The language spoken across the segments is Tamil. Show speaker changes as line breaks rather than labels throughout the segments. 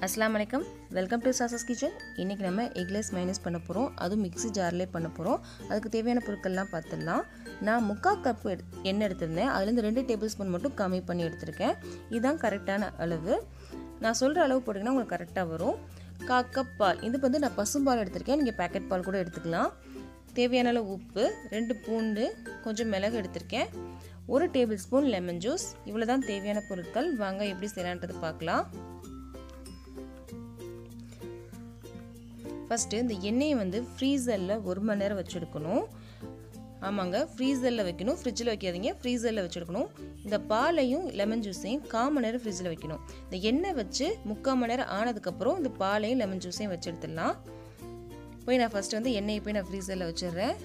அஸ்லாம் வலைக்கம் வெல்கம் டு சாசஸ் கிச்சன் இன்றைக்கி நம்ம எக்லெஸ் மைனஸ் பண்ண போகிறோம் அதுவும் மிக்ஸி ஜார்லேயே பண்ண போகிறோம் அதுக்கு தேவையான பொருட்கள்லாம் பார்த்துடலாம் நான் முக்கால் கப் எடு எண்ணெய் எடுத்திருந்தேன் அதுலேருந்து ரெண்டு டேபிள் ஸ்பூன் மட்டும் கம்மி பண்ணி எடுத்திருக்கேன் இதுதான் கரெக்டான அளவு நான் சொல்கிற அளவு போட்டிங்கன்னா உங்களுக்கு கரெக்டாக வரும் கா கப் பால் இது வந்து நான் பசும்பால் எடுத்திருக்கேன் நீங்கள் பேக்கெட் பால் கூட எடுத்துக்கலாம் தேவையான அளவு உப்பு ரெண்டு பூண்டு கொஞ்சம் மிளகு எடுத்திருக்கேன் ஒரு டேபிள் ஸ்பூன் லெமன் ஜூஸ் இவ்வளோ தான் தேவையான பொருட்கள் வாங்க எப்படி செய்யலான்றது பார்க்கலாம் ஃபஸ்ட்டு இந்த எண்ணெயை வந்து ஃப்ரீசரில் ஒரு மணி நேரம் வச்சுருக்கணும் ஆமாங்க ஃப்ரீசரில் வைக்கணும் ஃப்ரிட்ஜில் வைக்காதீங்க ஃப்ரீசரில் வச்சுருக்கணும் இந்த பாலையும் லெமன் ஜூஸையும் கால் மணி நேரம் ஃப்ரிட்ஜில் வைக்கணும் இந்த எண்ணெய் வச்சு முக்கால் மணி நேரம் ஆனதுக்கப்புறம் இந்த பாலையும் லெமன் ஜூஸையும் வச்சு எடுத்துடலாம் போய் நான் ஃபஸ்ட்டு வந்து எண்ணெயை போய் நான் ஃப்ரீசரில் வச்சிடுறேன்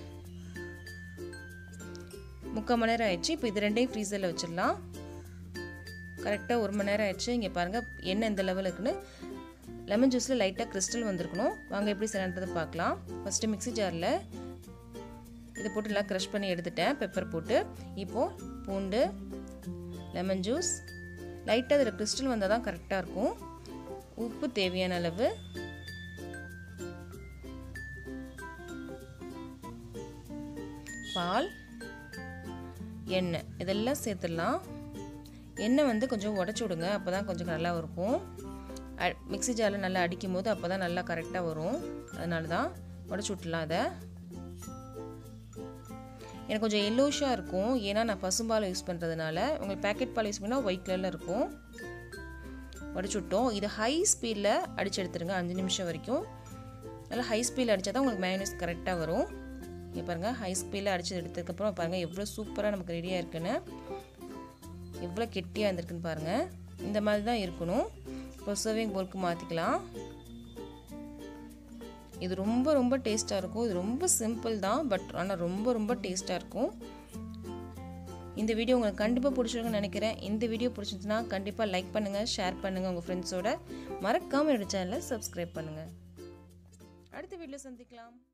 முக்கால் மணி நேரம் ஆயிடுச்சு இப்போ இது ரெண்டையும் ஃப்ரீசரில் வச்சிடலாம் கரெக்டாக ஒரு மணி நேரம் ஆயிடுச்சு இங்கே பாருங்கள் எண்ணெய் இந்த லெவல் இருக்குன்னு லெமன் ஜூஸில் லைட்டாக கிறிஸ்டல் வந்திருக்கணும் வாங்க எப்படி செய்யலான்றதை பார்க்கலாம் ஃபஸ்ட்டு மிக்ஸி ஜாரில் இதை போட்டு நல்லா க்ரஷ் பண்ணி எடுத்துட்டேன் பெப்பர் போட்டு இப்போது பூண்டு லெமன் ஜூஸ் லைட்டாக அதில் கிறிஸ்டல் வந்தால் தான் கரெக்டாக இருக்கும் உப்பு தேவையான அளவு பால் எண்ணெய் இதெல்லாம் சேர்த்துடலாம் எண்ணெய் வந்து கொஞ்சம் உடச்சி விடுங்க அப்போ தான் கொஞ்சம் நல்லா இருக்கும் மிக்ஸி ஜாரில் நல்லா அடிக்கும் போது அப்போ தான் நல்லா கரெக்டாக வரும் அதனால தான் உடச்சி விட்டுலாம் அதை எனக்கு கொஞ்சம் எல்லோஷாக இருக்கும் ஏன்னா நான் பசும்பால் யூஸ் பண்ணுறதுனால உங்களுக்கு பேக்கெட் பால் யூஸ் பண்ணால் ஒயிட் கலரில் இருக்கும் உடச்சி விட்டோம் இது ஹை ஸ்பீடில் அடித்து எடுத்துருங்க அஞ்சு நிமிஷம் வரைக்கும் நல்லா ஹை ஸ்பீடில் அடித்தா தான் உங்களுக்கு மைனஸ் கரெக்டாக வரும் இங்கே பாருங்கள் ஹை ஸ்பீடில் அடித்து எடுத்ததுக்கப்புறம் பாருங்கள் எவ்வளோ சூப்பராக நமக்கு ரெடியாக இருக்குன்னு எவ்வளோ கெட்டியாக இருந்திருக்குன்னு பாருங்கள் இந்த மாதிரி தான் இருக்கணும் இப்போ சர்விங் போலுக்கு மாற்றிக்கலாம் இது ரொம்ப ரொம்ப டேஸ்ட்டாக இருக்கும் இது ரொம்ப சிம்பிள் தான் பட் ஆனால் ரொம்ப ரொம்ப டேஸ்ட்டாக இருக்கும் இந்த வீடியோ உங்களுக்கு கண்டிப்பாக பிடிச்சிருக்குன்னு நினைக்கிறேன் இந்த வீடியோ பிடிச்சிருந்துச்சுன்னா கண்டிப்பாக லைக் பண்ணுங்கள் ஷேர் பண்ணுங்கள் உங்கள் ஃப்ரெண்ட்ஸோட மறக்காமல் என்னோட சேனலை சப்ஸ்கிரைப் பண்ணுங்கள் அடுத்த வீடியோ சந்திக்கலாம்